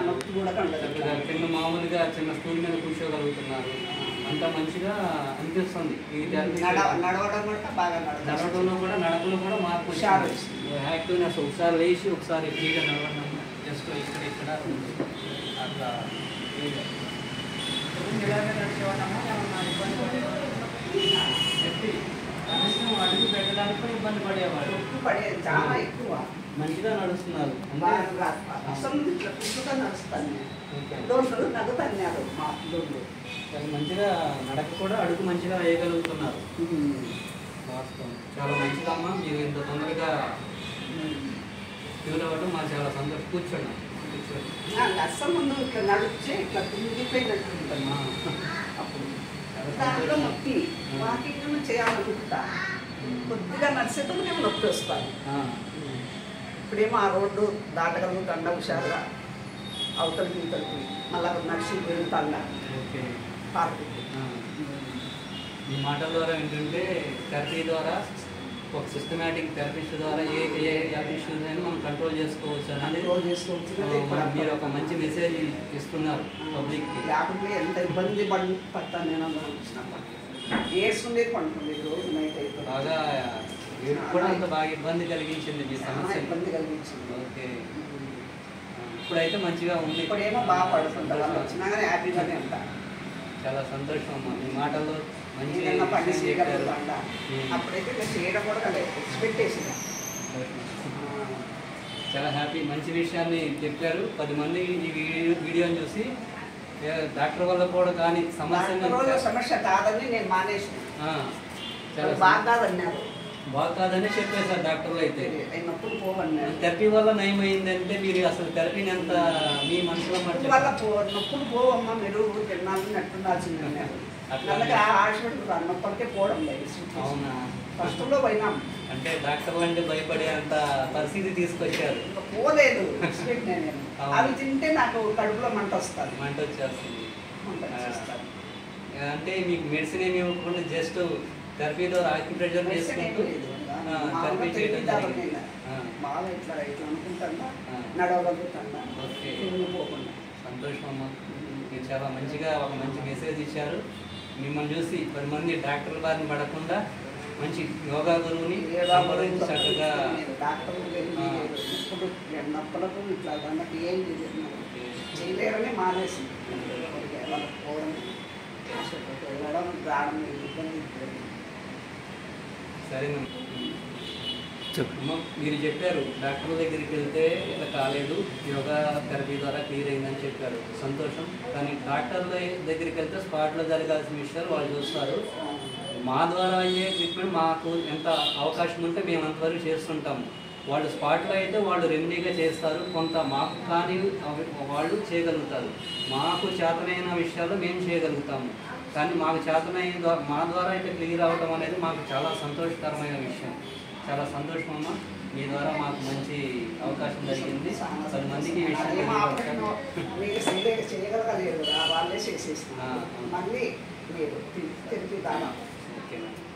నొప్పి కూడా చక్కగా కండదు కింద మామూలుగా చిన్న స్టూల్ మీద కూర్చోగలుగుతున్నారు అంత మంచిగా అనిపిస్తుంది ఈ థెరపీ నడ నడవడం కూడా బాగా నడవడం నడవడంలో కూడా నడకలో కూడా మార్పు హుషారు వచ్చింది. యాక్టివ్నెస్ ఒకసారి లేచి ఒకసారి ఫ్రీగా నడవడం జస్ట్ ఇక్కడ ఇక్కడ ఉంది. అట్లా ఫ్రీగా. ఇలాగే నడిచేవాళ్ళమా ఏమన్నా ఇబ్బంది పడేవాళ్ళమా? చెప్పి కనీసం అడుగు పెట్టడానికి కూడా ఇబ్బంది పడేవాడు నొప్పి పడేది చాలా ఎక్కువ మంచిగా నడుస్తున్నారు బాగా అసలు ఇట్లా కూర్చుగా నడుస్తాను నేను ఓకే. దోషులు నవ్వుతన్నారు మా దొండు చాలా మంచిగా నడక కూడా అడుగు మంచిగా వేయగలుగుతున్నారు వాస్తవం చాలా మంచిదమ్మా మీరు ఇంత తొందరగా క్యూర్ అవ్వడం మాకు చాలా సంతోషం కూర్చోండి కూర్చోండి నాకు అస్సలు ముందు ఇట్లా నడిచి ఇట్లా కుంగిపోయినట్టు ఉంటుంది అమ్మా. అప్పుడు చాలా దాంట్లో సంతోషం. నొప్పి వాకింగ్ చేయాలనుకుంటా కొద్దిగా నడిచేటప్పుడు నేను నొప్పి వస్తాను ఆ. ఇప్పుడేమో ఆ రోడ్డు దాటగలుగుతాండ హుషారుగా అవతలికి ఇవతలికి మళ్ళా నడిచి వెళ్తాండా ఓకే పార్కు ఆ. ఈ మాటల ద్వారా ఏంటంటే థెరపీ ద్వారా ఒక సిస్టమేటిక్ థెరపిస్ట్ ద్వారా ఏ ఏ ఇష్యూస్ అయినా మనం కంట్రోల్ చేసుకోవచ్చు అనేది కంట్రోల్ చేసుకోవచ్చు ఆ, మన- మీరు ఒక మంచి మెసేజ్ ఇస్తున్నారు పబ్లిక్కి లేకుంటే ఎంత ఇబ్బంది పడి పడతాను నేను అనుకుంటున్నాను ఏసుండేది పండుకుండేది రోజు నైట్ అయితే బాగా వీరికి కూడా అంత బాగా ఇబ్బంది కలిగించింది మీ చాలా సమస్య ఇబ్బంది కలిగించింది ఓకే ఆ, ఇప్పుడైతే మంచిగా ఉంది ఇప్పుడేమో బాగా పడుతుంది వాళ్ళు వచ్చినా కానీ హ్యాపీగానే ఉంటా చాలా సంతోషం అమ్మా మీ మాటల్లో మంచి ఏదైనా పని విషయం చెప్పారు. చేయగలుగుతాండా ఉమ్. అప్పుడైతే నేను చేయడం కూడా లేదు ఎక్స్పెక్టేషన్ చాలా హ్యాపీ మంచి విషయాన్ని చెప్పారు పది మంది ఈ వీడియో వీడియోని చూసి ఏ, డాక్టర్ వల్ల కూడా కానీ సమస్య రోజు సమస్య కాదని నేను మానేసిన చాలా బాగా కాదన్నారు బాగా కాదని చెప్పేశారు డాక్టర్లు అయితే అయినప్పుడు పోవన్నారు థెరపీ వల్ల నయమైందంటే మీరు అసలు థెరపీని ఎంత మీ మనసులో మాట నొప్పుల వల్ల పో నొప్పులు పోవమ్మా మీరు తిన్నాలని నట్టుండాల్సింది అన్నారు అట్లా అలాగే ఆ హాస్పిటల్ నొప్పలకే పోవడం లేదు అవునా ఫస్ట్లో పోయినాం అంటే డాక్టర్లు అంటే భయపడే అంత పరిస్థితి తీసుకొచ్చారు ఇంకా పోలేదు ఎక్స్పెక్ట్ నేను అవును. అవి తింటే నాకు కడుపులో మంట వస్తుంది మంట వచ్చేస్తుంది మంట వచ్చేస్తుంది అంటే మీకు మెడిసిన్ ఏమి ఇవ్వకుండా జస్ట్ థెరపీ ద్వారా ఆక్యుప్రెషర్ మెడిసిన్ ఏమీ చేసుకుంటూ లేదు. థెరపీ మామూలుగా చేయడం తెలివితేటలు జరిగింది నేను. ఆ, బాగా ఇట్లా ఇట్లా అనుకుంటాను ఆ. నడవగలుగుతాను ఓకే. పోకుండా సంతోషం అమ్మ మీరు చాలా మంచిగా ఒక మంచి మెసేజ్ ఇచ్చారు మిమ్మల్ని చూసి పది మంది డాక్టర్ల బారిన పడకుండా మంచి యోగా గురువుని సంప్రదించి చక్కగా డాక్టర్ ఆ. ఇప్పుడు నొప్పులకు ఇట్లా దానికి ఏం చేయలేదు నాకు. చేయలేరని మానేసి వాళ్ళకి పోవడం హాస్పిటల్కి వెళ్ళడం రావడం ఇబ్బంది లేదు. సరేనమ్మా అమ్మ, మీరు చెప్పారు డాక్టర్ దగ్గరికి వెళ్తే ఇలా కాలేదు యోగా థెరపీ ద్వారా క్లియర్ అయిందని చెప్పారు సంతోషం కానీ డాక్టర్ల దగ్గరికి వెళ్తే స్పాట్లో జరగాల్సిన విషయాలు వాళ్ళు చూస్తారు మా ద్వారా అయ్యే ట్రీట్మెంట్ మాకు ఎంత అవకాశం ఉంటే మేము అంతవరకు చేస్తుంటాము వాళ్ళు స్పాట్లో అయితే వాళ్ళు రెమెడీగా చేస్తారు కొంత మాకు కానీ అవి- వాళ్ళు చేయగలుగుతారు మాకు చేతనైన విషయాలు మేము చేయగలుగుతాము కానీ మాకు చేతనైన ద్వా- మా ద్వారా అయితే క్లియర్ అవ్వడం అనేది మాకు చాలా సంతోషకరమైన విషయం చాలా సంతోషం అమ్మ మీ ద్వారా మాకు మంచి అవకాశం జరిగింది పది మందికి ఈ విషయం అదేం ఆపరేషన్ తెలియపరచాలి. మీరు చేయలే చేయగలగలేరు ఆ వాళ్ళే ఆ, చేసేస్తున్నారు ఆ. మళ్ళీ లేదు తిరిగి దానం ఓకే మేడం